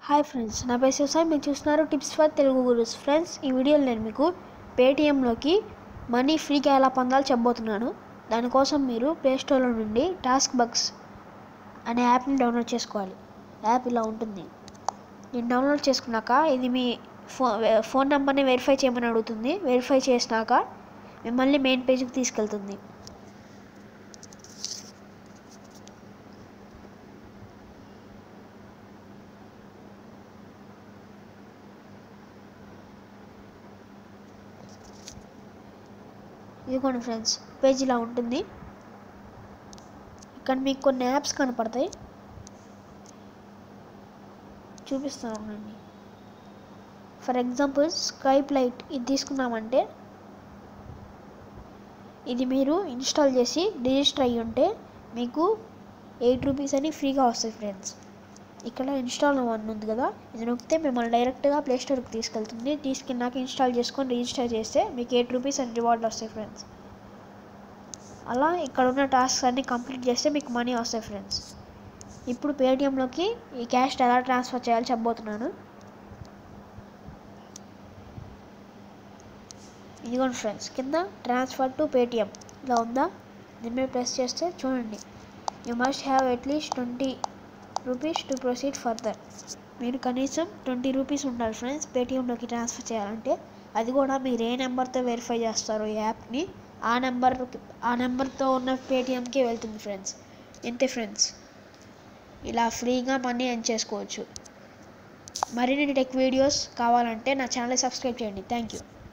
hi friends నా పేరు శివసాయి మీరు చూస్తున్నారు tips for Telugu gurus friends ఈ వీడియోలో నేను మీకు పేటిఎంలోకి మనీ ఫ్రీగా ఎలా పొందాలో చెప్పబోతున్నాను దానికోసం మీరు ప్లేస్టోర్లో నుండి టాస్క్ బగ్స్ అనే యాప్ని డౌన్లోడ్ చేసుకోవాలి యాప్ ఇలా ఉంటుంది నేను డౌన్లోడ్ చేసుకున్నాక ఇది మీ ఫో ఫోన్ నెంబర్ని వెరిఫై చేయమని అడుగుతుంది వెరిఫై చేసినాక మిమ్మల్ని మెయిన్ పేజ్కి తీసుకెళ్తుంది ఇదిగోండి ఫ్రెండ్స్ పేజ్ ఇలా ఉంటుంది ఇక్కడ మీకు కొన్ని యాప్స్ కనపడతాయి చూపిస్తాను ఉండండి ఫర్ ఎగ్జాంపుల్ స్కైప్ లైట్ ఇది తీసుకున్నామంటే ఇది మీరు ఇన్స్టాల్ చేసి రిజిస్టర్ అయ్యి ఉంటే మీకు ఎయిట్ రూపీస్ అని ఫ్రీగా వస్తాయి ఫ్రెండ్స్ ఇక్కడ ఇన్స్టాల్ వన్ ఉంది కదా ఇది నొక్కితే మిమ్మల్ని డైరెక్ట్గా ప్లే స్టోర్కి తీసుకెళ్తుంది తీసుకెళ్ళాక ఇన్స్టాల్ చేసుకొని రిజిస్టర్ చేస్తే మీకు ఎయిట్ రూపీస్ అని రివార్డ్ వస్తాయి ఫ్రెండ్స్ అలా ఇక్కడ ఉన్న టాస్క్స్ అన్నీ కంప్లీట్ చేస్తే మీకు మనీ వస్తాయి ఫ్రెండ్స్ ఇప్పుడు పేటిఎంలోకి ఈ క్యాష్ ఎలా ట్రాన్స్ఫర్ చేయాలో చెప్పబోతున్నాను ఇదిగోండి ఫ్రెండ్స్ కింద ట్రాన్స్ఫర్ టు పేటిఎం ఇలా ఉందా దీని మీద ప్రెస్ చేస్తే చూడండి you must have atleast twenty rupees to proceed further మీరు కనీసం ట్వంటీ రూపీస్ ఉండాలి ఫ్రెండ్స్ పేటిఎంలోకి ట్రాన్స్ఫర్ చేయాలంటే అది కూడా మీరు ఏ నెంబర్తో వెరిఫై చేస్తారో ఈ యాప్ని ఆ నెంబర్ ఆ నెంబర్తో ఉన్న పేటిఎంకి వెళ్తుంది ఫ్రెండ్స్ ఇంతే ఫ్రెండ్స్ ఇలా ఫ్రీగా మనీ ఎర్న్ చేసుకోవచ్చు మరిన్ని టెక్ వీడియోస్ కావాలంటే నా ఛానల్ సబ్స్క్రైబ్ చేయండి థ్యాంక్ యూ